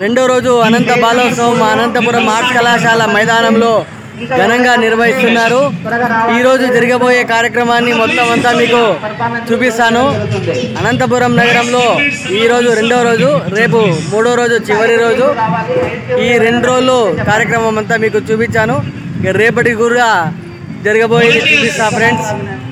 రెండో రోజు అనంత బాలోత్సవం అనంతపురం ఆర్ట్స్ కళాశాల మైదానంలో ఘనంగా నిర్వహిస్తున్నారు ఈ రోజు జరగబోయే కార్యక్రమాన్ని మొత్తం అంతా మీకు చూపిస్తాను అనంతపురం నగరంలో ఈ రోజు రెండో రోజు రేపు మూడో రోజు చివరి రోజు ఈ రెండు రోజులు కార్యక్రమం అంతా మీకు చూపించాను ఇక రేపటి కూడా జరగబోయేది చూపిస్తా ఫ్రెండ్స్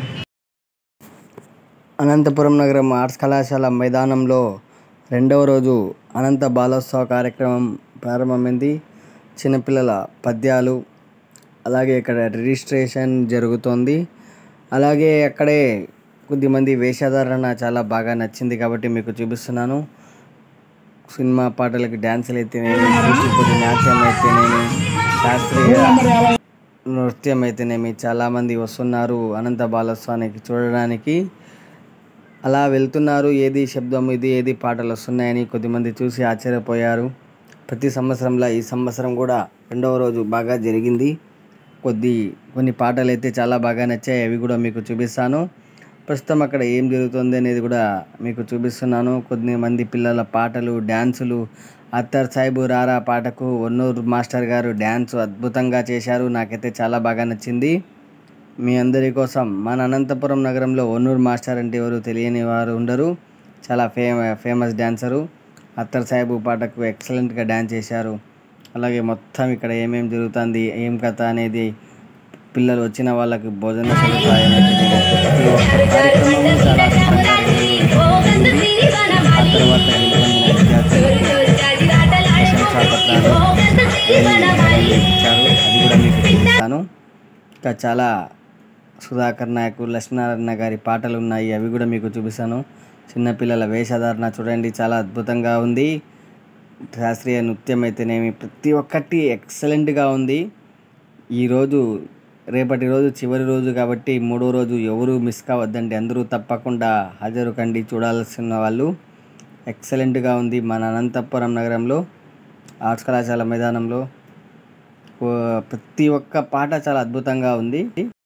అనంతపురం నగరం ఆర్ట్స్ కళాశాల మైదానంలో రెండవ రోజు అనంత బాలోత్సవ కార్యక్రమం ప్రారంభమైంది చిన్నపిల్లల పద్యాలు అలాగే ఇక్కడ రిజిస్ట్రేషన్ జరుగుతోంది అలాగే అక్కడే కొద్దిమంది వేషధారణ చాలా బాగా నచ్చింది కాబట్టి మీకు చూపిస్తున్నాను సినిమా పాటలకి డ్యాన్సులు అయితేనేమి కూచిపూడి నాట్యం అయితేనేమి శాస్త్రీయ నృత్యం అయితేనేమి చాలామంది వస్తున్నారు అనంత బాలోత్సవానికి చూడడానికి అలా వెళ్తున్నారు ఏది శబ్దం ఇది ఏది పాటలు వస్తున్నాయని కొద్దిమంది చూసి ఆశ్చర్యపోయారు ప్రతి సంవత్సరంలో ఈ సంవత్సరం కూడా రెండవ రోజు బాగా జరిగింది కొద్ది కొన్ని పాటలు అయితే చాలా బాగా నచ్చాయి అవి కూడా మీకు చూపిస్తాను ప్రస్తుతం అక్కడ ఏం జరుగుతుంది అనేది కూడా మీకు చూపిస్తున్నాను కొద్ది మంది పిల్లల పాటలు డ్యాన్సులు అత్తర్ సాహిబు రారా పాటకు ఒన్నూరు మాస్టర్ గారు డ్యాన్స్ అద్భుతంగా చేశారు నాకైతే చాలా బాగా నచ్చింది మీ అందరి కోసం మన అనంతపురం నగరంలో ఒన్నూరు మాస్టర్ అంటే ఎవరు తెలియని వారు ఉండరు చాలా ఫేమ ఫేమస్ డ్యాన్సరు అత్తర్ సాహిబు పాటకు ఎక్సలెంట్గా డ్యాన్స్ చేశారు అలాగే మొత్తం ఇక్కడ ఏమేం జరుగుతుంది ఏం కథ అనేది పిల్లలు వచ్చిన వాళ్ళకి భోజన సదుపాయం అయితే ప్రతి ఒక్క కార్యక్రమము చాలా అద్భుతంగా నిర్వహించబడింది. ఆ తర్వాత గెలుపొందిన విద్యార్థులకు ప్రశంసాపత్రాలు ఏమి ఇచ్చారు అది కూడా మీకు చూపిస్తాను ఇంకా చాలా సుధాకర్ నాయకు లక్ష్మీనారాయణ గారి పాటలు ఉన్నాయి అవి కూడా మీకు చూపిస్తాను చిన్నపిల్లల వేషధారణ చూడండి చాలా అద్భుతంగా ఉంది శాస్త్రీయ నృత్యం అయితేనేమి ప్రతి ఒక్కటి ఎక్సలెంట్గా ఉంది ఈరోజు రేపటి రోజు చివరి రోజు కాబట్టి మూడో రోజు ఎవరు మిస్ కావద్దండి అందరూ తప్పకుండా హాజరు కండి చూడాల్సిన వాళ్ళు ఎక్సలెంట్గా ఉంది మన అనంతపురం నగరంలో ఆర్ట్స్ కళాశాల మైదానంలో ఓ, ప్రతి ఒక్క పాట చాలా అద్భుతంగా ఉంది